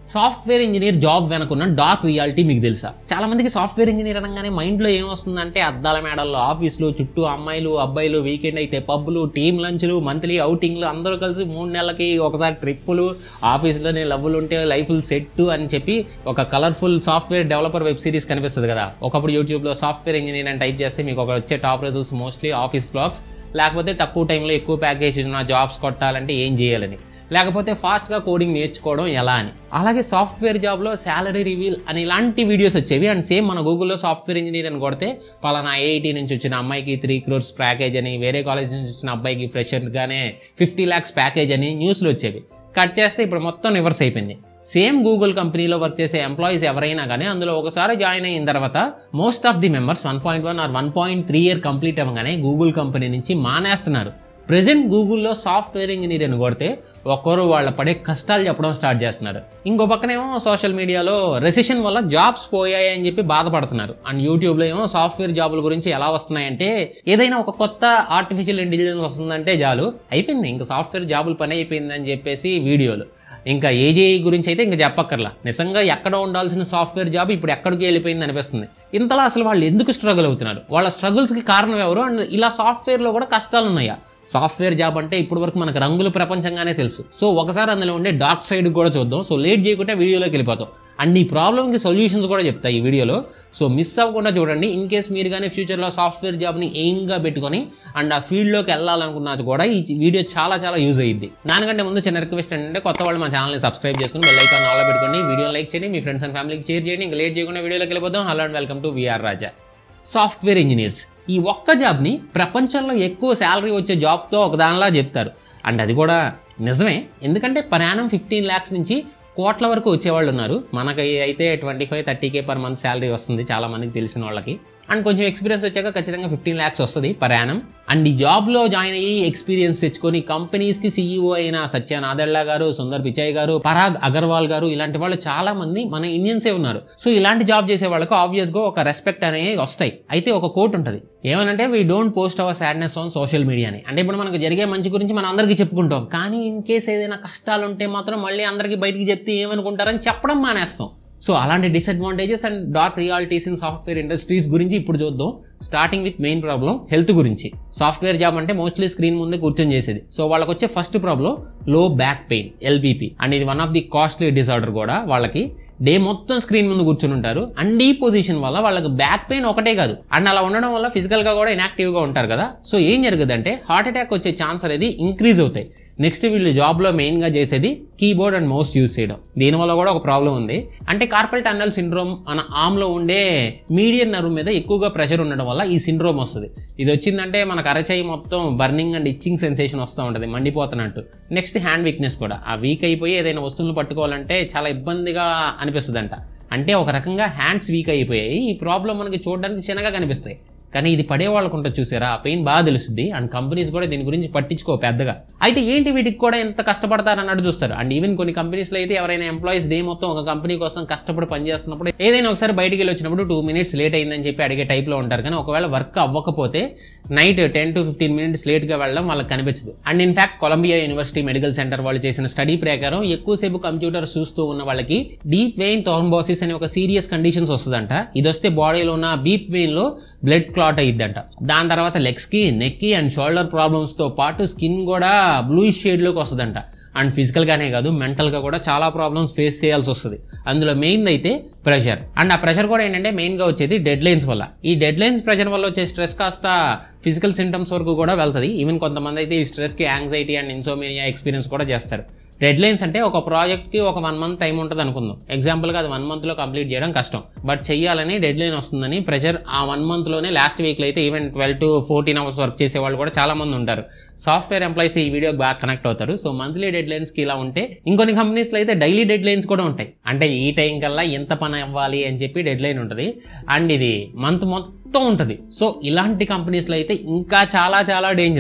software engineer job వెనుకున్న dark reality మీకు తెలుసా చాలా మందికి సాఫ్ట్వేర్ ఇంజనీర్ అనగానే మైండ్లో ఏమొస్తుందంటే అద్దాల మేడల్లో ఆఫీసులు చుట్టూ అమ్మాయిలు అబ్బాయిలు వీకెండ్ అయితే పబ్బులు టీమ్ లంచ్లు మంత్లీ అవుటింగ్లు అందరూ కలిసి మూడు నెలలకి ఒకసారి ట్రిప్పులు ఆఫీస్లోనే లవ్వులు ఉంటే లైఫ్లు సెట్ అని చెప్పి ఒక colourful software developer web series కనిపిస్తుంది కదా ఒకప్పుడు యూట్యూబ్లో సాఫ్ట్వేర్ ఇంజనీర్ అని టైప్ చేస్తే మీకు ఒక వచ్చే top results mostly office blogs లేకపోతే తక్కువ టైంలో ఎక్కువ ప్యాకేజ్ ఉన్న జాబ్స్ కొట్టాలంటే ఏం చేయాలని లేకపోతే ఫాస్ట్గా కోడింగ్ నేర్చుకోవడం ఎలా అని అలాగే సాఫ్ట్వేర్ జాబ్లో శాలరీ రివీల్ అని ఇలాంటి వీడియోస్ వచ్చేవి అండ్ సేమ్ మన గూగుల్లో సాఫ్ట్వేర్ ఇంజనీర్ అని కొడితే పలానా ఐఐటి నుంచి వచ్చిన అమ్మాయికి త్రీ క్రోర్స్ ప్యాకేజ్ అని వేరే కాలేజ్ నుంచి వచ్చిన అబ్బాయికి ఫ్రెషర్గానే ఫిఫ్టీ ల్యాక్స్ ప్యాకేజ్ అని న్యూస్లు వచ్చేవి కట్ చేస్తే ఇప్పుడు మొత్తం రివర్స్ అయిపోయింది సేమ్ గూగుల్ కంపెనీలో వర్క్ చేసే ఎంప్లాయీస్ ఎవరైనా కానీ అందులో ఒకసారి జాయిన్ అయిన తర్వాత most of the members one point one or one point three year complete అవ్వగానే గూగుల్ కంపెనీ నుంచి మానేస్తున్నారు ప్రజెంట్ గూగుల్లో సాఫ్ట్వేర్ ఇంజనీర్ అని కొడితే ఒక్కరు వాళ్ళ పడే కష్టాలు చెప్పడం స్టార్ట్ చేస్తున్నారు ఇంకో పక్కనేమో సోషల్ మీడియాలో రెసిషన్ వల్ల జాబ్స్ పోయాయి అని చెప్పి బాధపడుతున్నారు అండ్ యూట్యూబ్లో ఏమో సాఫ్ట్వేర్ జాబుల గురించి ఎలా వస్తున్నాయంటే ఏదైనా ఒక కొత్త ఆర్టిఫిషియల్ ఇంటెలిజెన్స్ వస్తుందంటే చాలు అయిపోయింది ఇంకా సాఫ్ట్వేర్ జాబులు పని అయిపోయింది అని చెప్పేసి వీడియోలు ఇంకా ఏజేఐ గురించి అయితే ఇంకా చెప్పక్కర్లా నిజంగా ఎక్కడ ఉండాల్సిన సాఫ్ట్వేర్ జాబ్ ఇప్పుడు ఎక్కడికి వెళ్ళిపోయింది అనిపిస్తుంది ఇంతలా అసలు వాళ్ళు ఎందుకు స్ట్రగుల్ అవుతున్నారు వాళ్ళ స్ట్రగుల్స్కి కారణం ఎవరు అండ్ ఇలా సాఫ్ట్వేర్లో కూడా కష్టాలు ఉన్నాయా సాఫ్ట్వేర్ జాబ్ అంటే ఇప్పటి వరకు మనకు రంగుల ప్రపంచంగానే తెలుసు సో ఒకసారి అందులో ఉండే డార్క్ సైడ్ కూడా చూద్దాం సో లేట్ చేయకుండా వీడియోలోకి వెళ్ళిపోతాం అండ్ ఈ ప్రాబ్లమ్కి సొల్యూషన్స్ కూడా చెప్తాయి ఈ వీడియోలో సో మిస్ అవ్వకుండా చూడండి ఇన్ కేస్ మీరు కానీ ఫ్యూచర్లో సాఫ్ట్వేర్ జాబ్ని ఎయిమ్గా పెట్టుకొని అండ్ ఆ ఫీల్డ్లోకి వెళ్ళాలనుకున్నది కూడా ఈ వీడియో చాలా చాలా యూజ్ అయ్యింది దానికంటే ముందు చిన్న రిక్వెస్ట్ ఏంటంటే కొత్త వాళ్ళు మా ఛానల్ని సబ్స్క్రైబ్ చేసుకుని బెల్ ఐకాన్ ఆల్ పెట్టుకోండి వీడియో లైక్ చేయండి మీ ఫ్రెండ్స్ అండ్ ఫ్యామిలీకి షేర్ చేయండి ఇంకా లేట్ చేయకుండా వీడియోలోకి వెళ్ళిపోతాం hello and welcome to V R Raja software engineers ఈ ఒక్క జాబ్ని ప్రపంచంలో ఎక్కువ శాలరీ వచ్చే జాబ్తో ఒక దానిలా చెప్తారు అండ్ అది కూడా నిజమే ఎందుకంటే ప్రయాణం ఫిఫ్టీన్ ల్యాక్స్ నుంచి కోట్ల వరకు వచ్చేవాళ్ళు ఉన్నారు మనకి అయితే twenty five thirty K per month salary వస్తుంది చాలా మందికి తెలిసిన వాళ్ళకి అండ్ కొంచెం ఎక్స్పీరియన్స్ వచ్చాక ఖచ్చితంగా ఫిఫ్టీన్ ల్యాక్స్ వస్తుంది పర్ యానం అండ్ ఈ జాబ్లో జాయిన్ అయ్యి ఎక్స్పీరియన్స్ తెచ్చుకొని కంపెనీస్కి సీఈఓ అయిన సత్య నాదెళ్ల గారు సుందర్ పిచాయ్ గారు పరాగ్ అగర్వాల్ గారు ఇలాంటి వాళ్ళు చాలా మంది మన ఇండియన్సే ఉన్నారు సో ఇలాంటి జాబ్ చేసే వాళ్ళకు ఆబ్వియస్గా ఒక రెస్పెక్ట్ అనేవి వస్తాయి అయితే ఒక కోట్ ఉంటుంది ఏమనంటే we don't post our sadness on social media అని అంటే ఇప్పుడు మనకు జరిగే మంచి గురించి మనం అందరికీ చెప్పుకుంటాం కానీ ఇన్ కేస్ ఏదైనా కష్టాలు ఉంటే మాత్రం మళ్ళీ అందరికీ బయటికి చెప్తే ఏమనుకుంటారని చెప్పడం మానేస్తాం సో అలాంటి డిసడ్వాంటేజెస్ అండ్ డాట్ రియాలిటీస్ ఇన్ సాఫ్ట్వేర్ ఇండస్ట్రీస్ గురించి ఇప్పుడు చూద్దాం starting with main problem health గురించి సాఫ్ట్వేర్ జాబ్ అంటే మోస్ట్లీ స్క్రీన్ ముందే కూర్చొని చేసేది సో వాళ్ళకి వచ్చే first problem low back pain LBP and ఇది one of the costly disorder కూడా వాళ్ళకి డే మొత్తం స్క్రీన్ ముందు కూర్చుని ఉంటారు అండ్ ఈ పొజిషన్ వల్ల వాళ్ళకి బ్యాక్ పెయిన్ ఒకటే కాదు అండ్ అలా ఉండడం వల్ల ఫిజికల్గా కూడా ఇన్యాక్టివ్గా ఉంటారు కదా సో ఏం జరుగుతుందంటే హార్ట్ అటాక్ వచ్చే ఛాన్స్ అనేది ఇంక్రీజ్ అవుతాయి నెక్స్ట్ వీళ్ళు జాబ్లో మెయిన్గా చేసేది కీబోర్డ్ అండ్ మౌస్ యూజ్ చేయడం దీనివల్ల కూడా ఒక ప్రాబ్లం ఉంది అంటే కార్పల్ టన్నల్ సిండ్రోమ్ మన ఆమ్లో ఉండే మీడియన్ నర్వ్ మీద ఎక్కువగా ప్రెషర్ ఉండడం వల్ల ఈ సిండ్రోమ్ వస్తుంది ఇది వచ్చిందంటే మనకు అరచేయి మొత్తం బర్నింగ్ అండ్ ఇచ్చింగ్ సెన్సేషన్ వస్తూ ఉంటుంది మండిపోతున్నట్టు నెక్స్ట్ హ్యాండ్ వీక్నెస్ కూడా ఆ వీక్ అయిపోయి ఏదైనా వస్తువులు పట్టుకోవాలంటే చాలా ఇబ్బందిగా అనిపిస్తుందంట అంటే ఒక రకంగా హ్యాండ్స్ వీక్ అయిపోయాయి ఈ ప్రాబ్లం మనకి చూడడానికి చిన్నగా కనిపిస్తాయి కానీ ఇది పడే వాళ్ళకు ఉంటుంది చూసారా ఆ పెయిన్ బాగా తెలుస్తుంది అండ్ కంపెనీస్ కూడా దీని గురించి పట్టించుకో పెద్దగా అయితే ఏంటి వీటికి కూడా ఎంత కష్టపడతారు అన్నట్టు చూస్తారు అండ్ ఈవెన్ కొన్ని కంపెనీస్లో అయితే ఎవరైనా ఎంప్లాయీస్ డే మొత్తం ఒక కంపెనీ కోసం కష్టపడి పనిచేస్తున్నప్పుడు ఏదైనా ఒకసారి బయటికి వెళ్ళి వచ్చినప్పుడు టూ మినిట్స్ లేట్ అయిందని చెప్పి అడిగే టైప్లో ఉంటారు కానీ ఒకవేళ వర్క్ అవ్వకపోతే night ten to fifteen minutes లేట్గా వెళ్ళడం వాళ్ళకి కనిపించదు and in fact Columbia University Medical Center వాళ్ళు చేసిన స్టడీ ప్రకారం ఎక్కువసేపు కంప్యూటర్ చూస్తూ ఉన్న వాళ్ళకి డీప్ వెయిన్ థోర్ంబోసిస్ అనే ఒక సీరియస్ కండిషన్స్ వస్తుందంట ఇది వస్తే బాడీలో ఉన్న బీప్ వెయిన్ లో బ్లడ్ క్లాట్ అయ్యిద్దంట దాని తర్వాత లెగ్స్ కి నెక్ కి అండ్ షోల్డర్ ప్రాబ్లమ్స్ తో పాటు స్కిన్ కూడా బ్లూయిష్ షేడ్ లోకి వస్తుందంట అండ్ ఫిజికల్గానే కాదు మెంటల్గా కూడా చాలా ప్రాబ్లమ్స్ ఫేస్ చేయాల్సి వస్తుంది అందులో మెయిన్ అయితే ప్రెషర్ అండ్ ఆ ప్రెషర్ కూడా ఏంటంటే మెయిన్గా వచ్చేది డెడ్ లైన్స్ వల్ల ఈ డెడ్ లైన్స్ ప్రెషర్ వల్ల వచ్చే స్ట్రెస్ కాస్త ఫిజికల్ సింటమ్స్ వరకు కూడా వెళ్తుంది ఈవెన్ కొంతమంది అయితే ఈ స్ట్రెస్కి యాంగ్జైటీ అండ్ ఇన్సోమినియా ఎక్స్పీరియన్స్ కూడా చేస్తారు డెడ్ లైన్స్ అంటే ఒక ప్రాజెక్ట్కి ఒక వన్ మంత్ టైం ఉంటుంది అనుకుందాం ఎగ్జాంపుల్గా అది వన్ మంత్లో కంప్లీట్ చేయడం కష్టం బట్ చెయ్యాలని డెడ్ లైన్ వస్తుందని ప్రెషర్ ఆ వన్ మంత్లోనే లాస్ట్ వీక్లో అయితే even twelve to fourteen hours work చేసే వాళ్ళు కూడా చాలా మంది ఉంటారు సాఫ్ట్వేర్ ఎంప్లాయీస్ ఈ వీడియోకి బాగా కనెక్ట్ అవుతారు సో మంత్లీ డెడ్ లైన్స్కి ఇలా ఉంటే ఇంకొన్ని కంపెనీస్లో అయితే డైలీ డెడ్ లైన్స్ కూడా ఉంటాయి అంటే ఈ టైం కల్లా ఎంత పని అవ్వాలి అని చెప్పి డెడ్ లైన్ ఉంటుంది అండ్ ఇది మంత్ మొత్తం ఉంటుంది సో ఇలాంటి కంపెనీస్లో అయితే ఇంకా చాలా చాలా డేంజరస్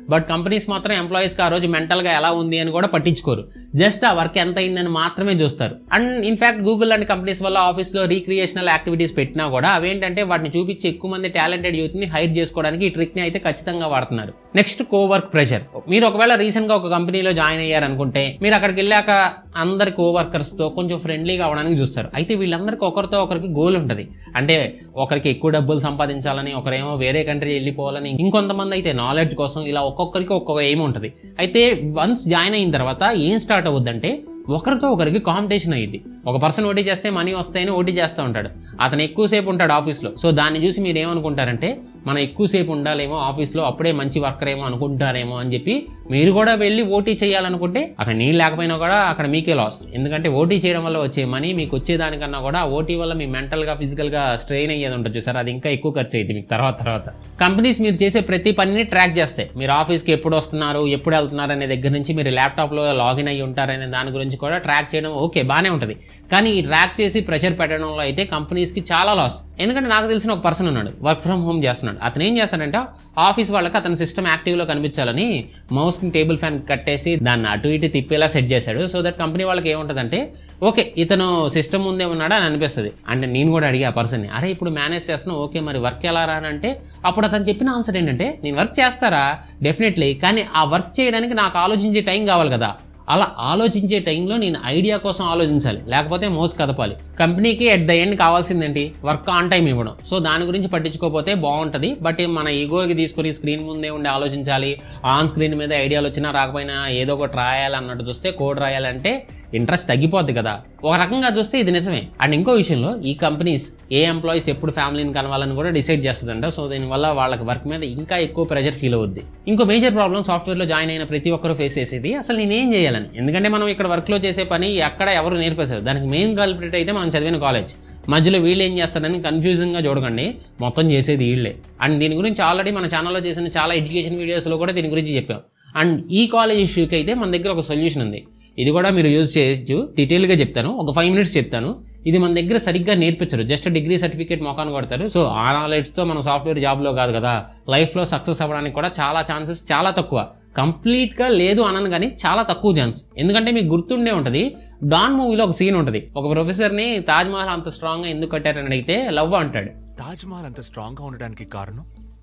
బట్ కంపెనీస్ మాత్రం ఎంప్లాయీస్కి ఆ రోజు మెంటల్గా ఎలా ఉంది అని కూడా పట్టించుకోరు జస్ట్ ఆ వర్క్ ఎంత అయిందని మాత్రమే చూస్తారు అండ్ ఇన్ఫాక్ట్ గూగుల్ లాంటి కంపెనీస్ వల్ల ఆఫీస్లో రీక్రియేషనల్ యాక్టివిటీస్ పెట్టినా కూడా అవేంటంటే వాటిని చూపించి ఎక్కువ మంది టాలెంటెడ్ యూత్ని హైర్ చేసుకోవడానికి ఈ ట్రిక్ని అయితే ఖచ్చితంగా వాడుతున్నారు నెక్స్ట్ కోవర్క్ ప్రెషర్ మీరు ఒకవేళ రీసెంట్గా ఒక కంపెనీలో జాయిన్ అయ్యారనుకుంటే మీరు అక్కడికి వెళ్ళాక అందరి కోవర్కర్స్తో కొంచెం ఫ్రెండ్లీగా అవడానికి చూస్తారు అయితే వీళ్ళందరికీ ఒకరితో ఒకరికి గోల్ ఉంటుంది అంటే ఒకరికి ఎక్కువ డబ్బులు సంపాదించాలని ఒకరేమో వేరే కంట్రీ వెళ్ళిపోవాలని ఇంకొంతమంది అయితే నాలెడ్జ్ కోసం ఇలా ఒక్కొక్కరికి ఒక్కొక్క ఎయిమ్ ఉంటుంది అయితే వన్స్ జాయిన్ అయిన తర్వాత ఏం స్టార్ట్ అవుద్దంటే ఒకరితో ఒకరికి కాంపిటీషన్ అయ్యింది ఒక పర్సన్ ఓటీ చేస్తే మనీ వస్తాయని ఓటీ చేస్తూ ఉంటాడు అతను ఎక్కువసేపు ఉంటాడు ఆఫీస్లో సో దాన్ని చూసి మీరు ఏమనుకుంటారంటే మనం ఎక్కువసేపు ఉండాలేమో ఆఫీస్లో అప్పుడే మంచి వర్కర్ ఏమో అనుకుంటారేమో అని చెప్పి మీరు కూడా వెళ్ళి ఓటీ చేయాలనుకుంటే అక్కడ నీళ్ళు లేకపోయినా కూడా అక్కడ మీకే లాస్ ఎందుకంటే ఓటీ చేయడం వల్ల వచ్చే మనీ మీకు వచ్చేదానికన్నా కూడా ఓటీ వల్ల మీ మెంటల్గా ఫిజికల్గా స్ట్రెయిన్ అయ్యేది ఉంటుంది సార్ అది ఇంకా ఎక్కువ ఖర్చు అయ్యింది మీకు తర్వాత తర్వాత కంపెనీస్ మీరు చేసే ప్రతి పనిని ట్రాక్ చేస్తాయి మీరు ఆఫీస్కి ఎప్పుడు వస్తున్నారు ఎప్పుడు వెళ్తున్నారు అనే దగ్గర నుంచి మీరు ల్యాప్టాప్లో లాగిన్ అయ్యి ఉంటారనే దాని గురించి కూడా ట్రాక్ చేయడం ఓకే బాగానే ఉంటుంది కానీ ఈ ట్రాక్ చేసి ప్రెషర్ పెట్టడంలో అయితే కంపెనీస్కి చాలా లాస్ ఎందుకంటే నాకు తెలిసిన ఒక పర్సన్ ఉన్నాడు వర్క్ ఫ్రమ్ హోమ్ చేస్తున్నాడు అతను ఏం చేస్తాడంటే ఆఫీస్ వాళ్ళకి అతని సిస్టమ్ యాక్టివ్లో కనిపించాలని మౌస్ని టేబుల్ ఫ్యాన్ కట్టేసి దాన్ని అటు ఇటు తిప్పేలా సెట్ చేశాడు సో దట్ కంపెనీ వాళ్ళకి ఏముంటుందంటే ఓకే ఇతను సిస్టమ్ ముందే ఉన్నాడా అని అనిపిస్తుంది అంటే నేను కూడా అడిగా ఆ పర్సన్ని అరే ఇప్పుడు మేనేజ్ చేస్తున్నావు ఓకే మరి వర్క్ ఎలా రా అని అంటే అప్పుడు అతను చెప్పిన ఆన్సర్ ఏంటంటే నేను వర్క్ చేస్తారా డెఫినెట్లీ కానీ ఆ వర్క్ చేయడానికి నాకు ఆలోచించే టైం కావాలి కదా అలా ఆలోచించే టైంలో నేను ఐడియా కోసం ఆలోచించాలి లేకపోతే మోస్ కదపాలి కంపెనీకి ఎట్ ద ఎండ్ కావాల్సిందేంటి వర్క్ ఆన్ టైం ఇవ్వడం సో దాని గురించి పట్టించుకోకపోతే బాగుంటుంది బట్ మన ఈగోకి తీసుకొని స్క్రీన్ ముందే ఉండి ఆలోచించాలి ఆన్ స్క్రీన్ మీద ఐడియాలు వచ్చినా రాకపోయినా ఏదో ఒకటి రాయాలి అన్నట్టు చూస్తే కోడ్ రాయాలంటే ఇంట్రెస్ట్ తగ్గిపోద్ది కదా ఒక రకంగా చూస్తే ఇది నిజమే అండ్ ఇంకో విషయంలో ఈ కంపెనీస్ ఏ ఎంప్లాయీస్ ఎప్పుడు ఫ్యామిలీని కలవాలని కూడా డిసైడ్ చేస్తుందంట సో దీనివల్ల వాళ్ళకి వర్క్ మీద ఇంకా ఎక్కువ ప్రెషర్ ఫీల్ అవుద్ది ఇంకో మేజర్ ప్రాబ్లం సాఫ్ట్వేర్లో జాయిన్ అయిన ప్రతి ఒక్కరు ఫేస్ చేసేది అసలు నేనేం చేయాలని ఎందుకంటే మనం ఇక్కడ వర్క్లో చేసే పని ఎక్కడ ఎవరు నేర్పేశారు దానికి మెయిన్ కల్పిట్ అయితే మనం చదివిన కాలేజ్ మధ్యలో వీళ్ళు ఏం చేస్తారని కన్ఫ్యూజింగ్గా చూడకండి మొత్తం చేసేది వీళ్ళే అండ్ దీని గురించి ఆల్రెడీ మన ఛానల్లో చేసిన చాలా ఎడ్యుకేషన్ వీడియోస్లో కూడా దీని గురించి చెప్పాం అండ్ ఈ కాలేజ్ ఇష్యూకి అయితే మన దగ్గర ఒక సొల్యూషన్ ఉంది ఇది కూడా మీరు యూజ్ చేయొచ్చు డీటెయిల్గా చెప్తాను ఒక ఫైవ్ మినిట్స్ చెప్తాను ఇది మన దగ్గర సరిగ్గా నేర్పించరు జస్ట్ డిగ్రీ సర్టిఫికేట్ మొఖాన్ని కొడతారు సో ఆ నాలెడ్జ్తో మనం సాఫ్ట్వేర్ జాబ్లో కాదు కదా లైఫ్లో సక్సెస్ అవ్వడానికి కూడా చాలా ఛాన్సెస్ చాలా తక్కువ కంప్లీట్గా లేదు అనను కానీ చాలా తక్కువ ఛాన్స్ ఎందుకంటే మీకు గుర్తుండే ఉంటుంది డాన్ మూవీలో ఒక సీన్ ఉంటుంది ఒక ప్రొఫెసర్ని తాజ్మహల్ అంత స్ట్రాంగ్గా ఎందుకు కట్టారని అడిగితే లవ్ అంటాడు తాజ్ మహల్ అంత స్ట్రాంగ్ గా ఉండడానికి కారణం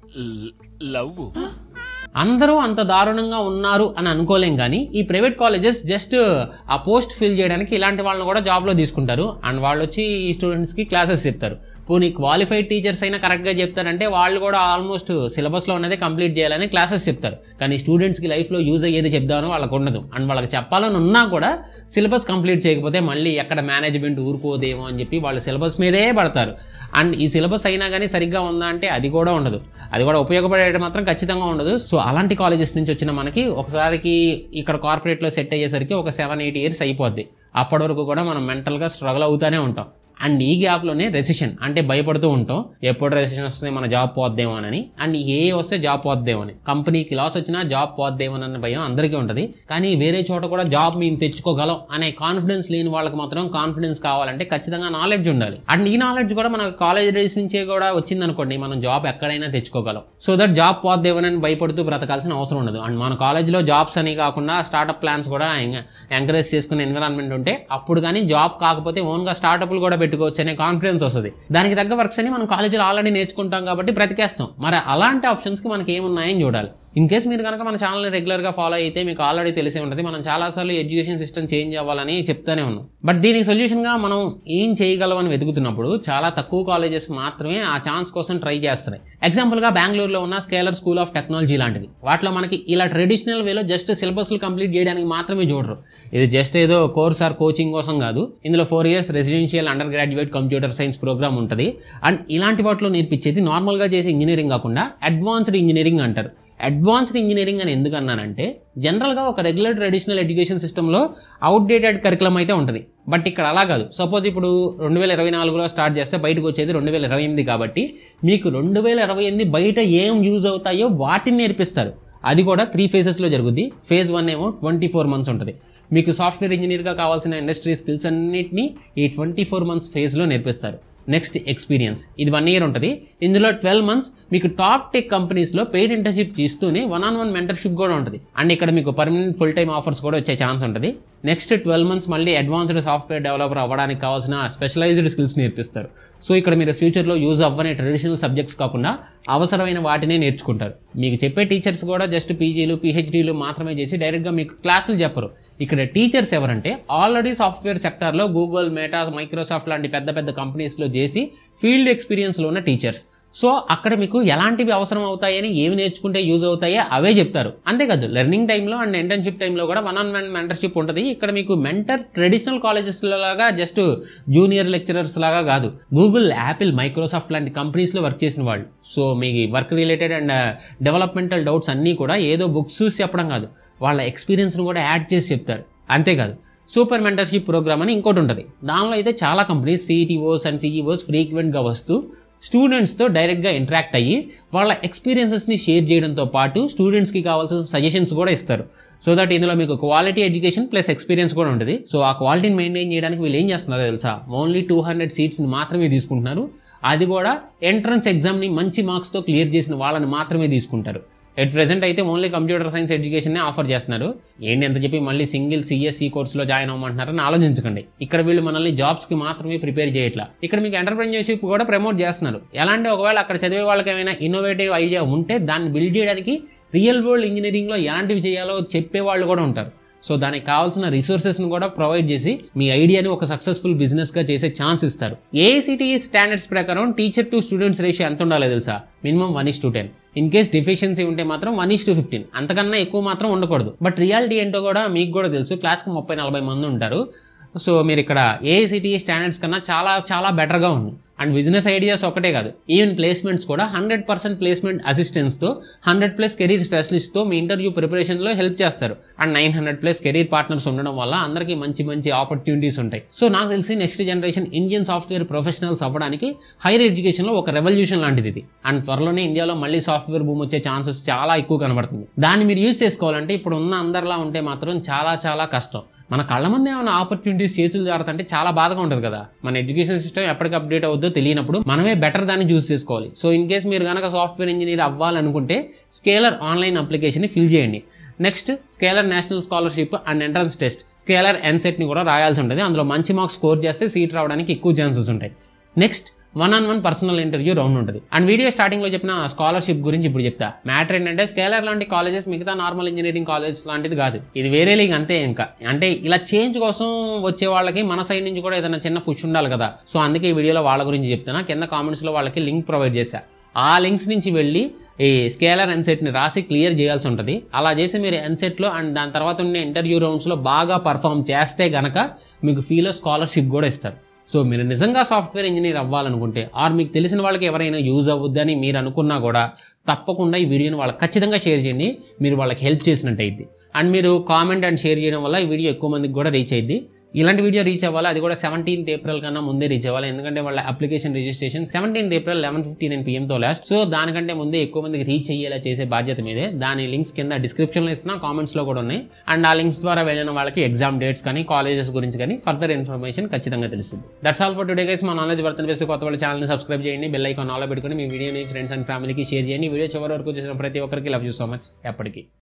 ల- లవ్ అందరూ అంత దారుణంగా ఉన్నారు అని అనుకోలేం కానీ ఈ ప్రైవేట్ కాలేజెస్ జస్ట్ ఆ పోస్ట్ ఫిల్ చేయడానికి ఇలాంటి వాళ్ళని కూడా జాబ్లో తీసుకుంటారు అండ్ వాళ్ళు వచ్చి ఈ స్టూడెంట్స్కి క్లాసెస్ చెప్తారు పోనీ క్వాలిఫైడ్ టీచర్స్ అయినా కరెక్ట్గా చెప్తారంటే వాళ్ళు కూడా ఆల్మోస్ట్ సిలబస్లో ఉన్నదే కంప్లీట్ చేయాలని క్లాసెస్ చెప్తారు కానీ స్టూడెంట్స్కి లైఫ్లో యూజ్ అయ్యేది చెప్దామని వాళ్ళకు ఉండదు అండ్ వాళ్ళకి చెప్పాలని ఉన్నా కూడా సిలబస్ కంప్లీట్ చేయకపోతే మళ్ళీ ఎక్కడ మేనేజ్మెంట్ ఊరుకోదేమో అని చెప్పి వాళ్ళు సిలబస్ మీదే పడతారు అండ్ ఈ సిలబస్ అయినా కానీ సరిగ్గా ఉందా అంటే అది కూడా ఉండదు అది కూడా ఉపయోగపడేది మాత్రం ఖచ్చితంగా ఉండదు సో అలాంటి కాలేజెస్ నుంచి వచ్చిన మనకి ఒకసారికి ఇక్కడ కార్పొరేట్లో సెట్ అయ్యేసరికి ఒక సెవెన్ ఎయిట్ ఇయర్స్ అయిపోద్ది అప్పటి వరకు కూడా మనం మెంటల్గా స్ట్రగుల్ అవుతూనే ఉంటాం అండ్ ఈ గ్యాప్లోనే రెసిషన్ అంటే భయపడుతూ ఉంటాం ఎప్పుడు రెసిషన్ వస్తే మన జాబ్ పోద్దేమో అని అండ్ ఏ వస్తే జాబ్ పోద్దేమో అని కంపెనీకి లాస్ వచ్చినా జాబ్ పోద్దేమో అన్న భయం అందరికీ ఉంటుంది కానీ వేరే చోట కూడా జాబ్ మేము తెచ్చుకోగలం అనే కాన్ఫిడెన్స్ లేని వాళ్ళకి మాత్రం కాన్ఫిడెన్స్ కావాలంటే ఖచ్చితంగా నాలెడ్జ్ ఉండాలి అండ్ ఈ నాలెడ్జ్ కూడా మన కాలేజ్ డేస్ నుంచే కూడా వచ్చిందనుకోండి మనం జాబ్ ఎక్కడైనా తెచ్చుకోగలం సో దట్ జాబ్ పోద్దేమోనని భయపడుతూ బ్రతకాల్సిన అవసరం ఉండదు అండ్ మన కాలేజ్లో జాబ్స్ అని కాకుండా స్టార్ట్అప్ ప్లాన్స్ కూడా ఎంకరేజ్ చేసుకునే ఎన్విరాన్మెంట్ ఉంటే అప్పుడు కానీ జాబ్ కాకపోతే ఓన్గా స్టార్ట్అప్లు కూడా పెట్టుకోవచ్చు అనే కాన్ఫిడెన్స్ వస్తుంది దానికి తగ్గ వర్క్స్ అని మనం కాలేజీలో ఆల్రెడీ నేర్చుకుంటాం కాబట్టి బ్రతికేస్తాం మరి అలాంటి ఆప్షన్స్కి మనకి ఏమున్నాయని చూడాలి ఇన్ కేస్ మీరు కనుక మన ఛానల్ని రెగ్యులర్గా ఫాలో అయితే మీకు ఆల్రెడీ తెలిసే ఉంటుంది మనం చాలాసార్లు ఎడ్యుకేషన్ సిస్టమ్ చేంజ్ అవ్వాలని చెప్తానే ఉన్నాం బట్ దీనికి సొల్యూషన్గా మనం ఏం చేయగలం అని వెతుకుతున్నప్పుడు చాలా తక్కువ కాలేజెస్ మాత్రమే ఆ ఛాన్స్ కోసం ట్రై చేస్తున్నాయి ఎగ్జాంపుల్గా బెంగళూరులో ఉన్న స్కేలర్ స్కూల్ ఆఫ్ టెక్నాలజీ లాంటివి వాటిలో మనకి ఇలా ట్రెడిషనల్ వేలో జస్ట్ సిలబస్లు కంప్లీట్ చేయడానికి మాత్రమే చూడరు ఇది జస్ట్ ఏదో కోర్స్ ఆర్ కోచింగ్ కోసం కాదు ఇందులో four years residential undergraduate computer science program ఉంటుంది అండ్ ఇలాంటి వాటిలో నేర్పించేది నార్మల్గా చేసే ఇంజనీరింగ్ కాకుండా అడ్వాన్స్డ్ ఇంజనీరింగ్ అంటారు అడ్వాన్స్డ్ ఇంజనీరింగ్ అని ఎందుకు అన్నానంటే జనరల్గా ఒక రెగ్యులర్ ట్రెడిషనల్ ఎడ్యుకేషన్ సిస్టంలో అవుట్డేటెడ్ కరికులం అయితే ఉంటుంది బట్ ఇక్కడ అలా కాదు సపోజ్ ఇప్పుడు రెండు వేల ఇరవై నాలుగులో స్టార్ట్ చేస్తే బయటకు వచ్చేది రెండు వేల ఇరవై ఎనిమిది కాబట్టి మీకు రెండు వేల ఇరవై ఎనిమిది బయట ఏం యూజ్ అవుతాయో వాటిని నేర్పిస్తారు అది కూడా త్రీ ఫేజెస్లో జరుగుద్ది ఫేజ్ వన్ ఏమో ట్వంటీ ఫోర్ మంత్స్ ఉంటుంది మీకు సాఫ్ట్వేర్ ఇంజనీర్గా కావాల్సిన ఇండస్ట్రీ స్కిల్స్ అన్నింటినీ ఈ ట్వంటీ ఫోర్ మంత్స్ ఫేజ్లో నేర్పిస్తారు నెక్స్ట్ ఎక్స్పీరియన్స్ ఇది వన్ ఇయర్ ఉంటుంది ఇందులో ట్వెల్వ్ మంత్స్ మీకు టాప్ టెక్ కంపెనీస్లో పెయిడ్ ఇంటర్న్షిప్ చేస్తూనే వన్ ఆన్ వన్ మెంటర్షిప్ కూడా ఉంటుంది అండ్ ఇక్కడ మీకు పర్మనెంట్ ఫుల్ టైమ్ ఆఫర్స్ కూడా వచ్చే ఛాన్స్ ఉంటుంది నెక్స్ట్ ట్వెల్వ్ మంత్స్ మళ్ళీ అడ్వాన్స్డ్ సాఫ్ట్వేర్ డెవలపర్ అవ్వడానికి కావాల్సిన స్పెషలైజ్డ్ స్కిల్స్ నేర్పిస్తారు సో ఇక్కడ మీరు ఫ్యూచర్లో యూజ్ అవ్వని ట్రెడిషనల్ సబ్జెక్ట్స్ కాకుండా అవసరమైన వాటినే నేర్చుకుంటారు మీకు చెప్పే టీచర్స్ కూడా జస్ట్ పీజీలు పీహెచ్డీలు మాత్రమే చేసి డైరెక్ట్గా మీకు క్లాసులు చెప్పరు ఇక్కడ టీచర్స్ ఎవరంటే ఆల్రెడీ సాఫ్ట్వేర్ సెక్టార్లో గూగుల్ మెటా మైక్రోసాఫ్ట్ లాంటి పెద్ద పెద్ద కంపెనీస్లో చేసి ఫీల్డ్ ఎక్స్పీరియన్స్లో ఉన్న టీచర్స్ సో అక్కడ మీకు ఎలాంటివి అవసరం అవుతాయని ఏవి నేర్చుకుంటే యూజ్ అవుతాయో అవే చెప్తారు అంతేకాదు లెర్నింగ్ టైంలో అండ్ ఇంటర్న్షిప్ టైంలో కూడా వన్ ఆన్ వన్ మెంటర్షిప్ ఉంటుంది ఇక్కడ మీకు మెంటర్ ట్రెడిషనల్ కాలేజెస్ లాగా జస్ట్ జూనియర్ లెక్చరర్స్ లాగా కాదు గూగుల్ యాపిల్ మైక్రోసాఫ్ట్ లాంటి కంపెనీస్లో వర్క్ చేసిన వాళ్ళు సో మీ work related and developmental doubts అన్నీ కూడా ఏదో బుక్స్ చూసి చెప్పడం కాదు వాళ్ళ ఎక్స్పీరియన్స్ను కూడా యాడ్ చేసి చెప్తారు అంతేకాదు సూపర్ మెంటర్షిప్ ప్రోగ్రామ్ అని ఇంకోటి ఉంటుంది దానిలో అయితే చాలా కంపెనీస్ సిఈటీఓస్ అండ్ సిఈఓస్ ఫ్రీక్వెంట్గా వస్తూ స్టూడెంట్స్తో డైరెక్ట్గా ఇంటరాక్ట్ అయ్యి వాళ్ళ ఎక్స్పీరియన్సెస్ని షేర్ చేయడంతో పాటు స్టూడెంట్స్కి కావాల్సిన సజెషన్స్ కూడా ఇస్తారు సో దట్ ఇందులో మీకు క్వాలిటీ ఎడ్యుకేషన్ ప్లస్ ఎక్స్పీరియన్స్ కూడా ఉంటుంది సో ఆ క్వాలిటీని మెయింటైన్ చేయడానికి వీళ్ళు ఏం చేస్తున్నారో తెలుసా ఓన్లీ టూ హండ్రెడ్ సీట్స్ని మాత్రమే తీసుకుంటున్నారు అది కూడా ఎంట్రన్స్ ఎగ్జామ్ని మంచి మార్క్స్తో క్లియర్ చేసిన వాళ్ళని మాత్రమే తీసుకుంటారు ఎట్ ప్రెసెంట్ అయితే only computer science education offer చేస్తున్నారు ఏంటి ఎంత చెప్పి మళ్ళీ సింగిల్ సిఎస్సి కోర్సులో జాయిన్ అవ్వమంటున్నారని ఆలోచించకండి ఇక్కడ వీళ్ళు మనల్ని జాబ్స్కి మాత్రమే ప్రిపేర్ చేయట్లా ఇక్కడ మీకు ఎంటర్ప్రెన్యూర్షిప్ కూడా ప్రమోట్ చేస్తున్నారు ఎలా అంటే ఒకవేళ అక్కడ చదివే వాళ్ళకి ఏమైనా ఇన్నోవేటివ్ ఐడియా ఉంటే దాన్ని బిల్డ్ చేయడానికి రియల్ వరల్డ్ ఇంజనీరింగ్లో ఎలాంటివి చేయాలో చెప్పే వాళ్ళు కూడా ఉంటారు సో దానికి కావాల్సిన రిసోర్సెస్ను కూడా ప్రొవైడ్ చేసి మీ ఐడియాని ఒక సక్సెస్ఫుల్ బిజినెస్గా చేసే ఛాన్స్ ఇస్తారు ఏఐసిటిఈ స్టాండర్డ్స్ ప్రకారం టీచర్ టు స్టూడెంట్స్ రేషియో ఎంత ఉండాలో తెలుసా minimum one is to ten in case deficiency ఉంటే మాత్రం వన్ ఇస్ టు ఫిఫ్టీన్ అంతకన్నా ఎక్కువ మాత్రం ఉండకూడదు బట్ రియాలిటీ ఏంటో కూడా మీకు కూడా తెలుసు క్లాస్కి ముప్పై నలభై మంది ఉంటారు సో మీరు ఇక్కడ ఏఐసిటిఈ స్టాండర్డ్స్ కన్నా చాలా చాలా బెటర్గా ఉంది అండ్ బిజినెస్ ఐడియాస్ ఒకటే కాదు ఈవెన్ ప్లేస్మెంట్స్ కూడా హండ్రెడ్ పర్సెంట్ ప్లేస్మెంట్ అసిస్టెన్స్తో హండ్రెడ్ ప్లస్ కెరీర్ స్పెషలిస్ట్తో మీ ఇంటర్వ్యూ ప్రిపరేషన్లో హెల్ప్ చేస్తారు and nine hundred plus career partners ఉండడం వల్ల అందరికీ మంచి మంచి ఆపర్చునిటీస్ ఉంటాయి సో నాకు తెలిసి next generation Indian software professionals అవ్వడానికి హైయర్ ఎడ్యుకేషన్లో ఒక రెవల్యూషన్ లాంటిది ఇది అండ్ త్వరలోనే ఇండియాలో మళ్ళీ సాఫ్ట్వేర్ భూమి వచ్చే ఛాన్సెస్ చాలా ఎక్కువ కనబడుతుంది దాన్ని మీరు యూజ్ చేసుకోవాలంటే ఇప్పుడు ఉన్న అందరిలా ఉంటే మాత్రం చాలా చాలా కష్టం మన కళ్ళ ముందే ఏమైనా ఆపర్చునిటీస్ చేతులు జారుతుంటే చాలా బాధగా ఉంటుంది కదా మన ఎడ్యుకేషన్ సిస్టమ్ ఎప్పటికి అప్డేట్ అవుద్దో తెలియనప్పుడు మనమే బెటర్ దాన్ని చూస్ చేసుకోవాలి సో ఇన్ కేస్ మీరు కనుక సాఫ్ట్వేర్ ఇంజనీర్ అవ్వాలనుకుంటే స్కేలర్ ఆన్లైన్ అప్లికేషన్ని ఫిల్ చేయండి next Scaler National Scholarship and entrance test Scaler ఎన్సెట్ని కూడా రాయాల్సి ఉంటుంది అందులో మంచి మార్క్స్ స్కోర్ చేస్తే సీట్ రావడానికి ఎక్కువ ఛాన్సెస్ ఉంటాయి next one on one personal interview round ఉంటుంది అండ్ వీడియో స్టార్టింగ్ లో చెప్పిన స్కాలర్షిప్ గురించి ఇప్పుడు చెప్తా మ్యాటర్ ఏంటంటే స్కేలర్ లాంటి కాలేజెస్ మిగతా నార్మల్ ఇంజనీరింగ్ కాలేజెస్ లాంటిది కాదు ఇది వేరే లీగ్ అంతే ఇంకా అంటే ఇలా చేంజ్ కోసం వచ్చే వాళ్ళకి మన సైడ్ నుంచి కూడా ఏదైనా చిన్న పుష్ ఉండాలి కదా సో అందుకే ఈ వీడియోలో వాళ్ళ గురించి చెప్తున్నా కింద కామెంట్స్ లో వాళ్ళకి లింక్ ప్రొవైడ్ చేశా ఆ లింక్స్ నుంచి వెళ్ళి ఈ స్కేలర్ ఎన్సెట్ని రాసి క్లియర్ చేయాల్సి ఉంటుంది అలా చేసి మీరు ఎన్సెట్లో అండ్ దాని తర్వాత ఉండే ఇంటర్వ్యూ రౌండ్స్లో బాగా పర్ఫామ్ చేస్తే గనక మీకు ఫీలో స్కాలర్షిప్ కూడా ఇస్తారు సో మీరు నిజంగా సాఫ్ట్వేర్ ఇంజనీర్ అవ్వాలనుకుంటే ఆర్ మీకు తెలిసిన వాళ్ళకి ఎవరైనా యూజ్ అవ్వద్దని మీరు అనుకున్నా కూడా తప్పకుండా ఈ వీడియోని వాళ్ళకి ఖచ్చితంగా షేర్ చేయండి మీరు వాళ్ళకి హెల్ప్ చేసినట్టు అయింది అండ్ మీరు కామెంట్ అండ్ షేర్ చేయడం వల్ల ఈ వీడియో ఎక్కువ మందికి కూడా రీచ్ అయింది ఇలాంటి వీడియో రీచ్ అవ్వాలి అది కూడా సెవెంటీన్త్ ఏప్రిల్ కన్నా ముందే రీచ్ అవ్వాలి ఎందుకంటే వాళ్ళ application registration seventeenth April eleven fifty nine పిఎంతో లాస్ట్ సో దానికంటే ముందే ఎక్కువ మందికి రీచ్ అయ్యేలా చేసే బాధ్యత మీదే దాని లింక్స్ కింద డిస్క్రిప్షన్లో ఇస్తున్నా కామెంట్స్లో కూడా ఉన్నాయి అండ్ ఆ లింక్స్ ద్వారా వెళ్ళిన వాళ్ళకి ఎగ్జామ్ డేట్స్ కానీ కాలేజెస్ గురించి కానీ ఫర్దర్ ఇన్ఫర్మేషన్ ఖచ్చితంగా తెలుస్తుంది that's all for today guys మా నాలెడ్జ్ వర్తన చేసి కొత్త వాళ్ళ ఛానల్ని సబ్స్క్రైబ్ చేయండి బెల్ ఐకాన్ ఆలో పెట్టుకుని మీ వీడియోని ఫ్రెండ్స్ అండ్ ఫ్యామిలీకి షేర్ చేయండి వీడియో చివరి వరకు చేసిన ప్రతి ఒక్కరికి లవ్ యూ సో మచ్ ఎప్పటికీ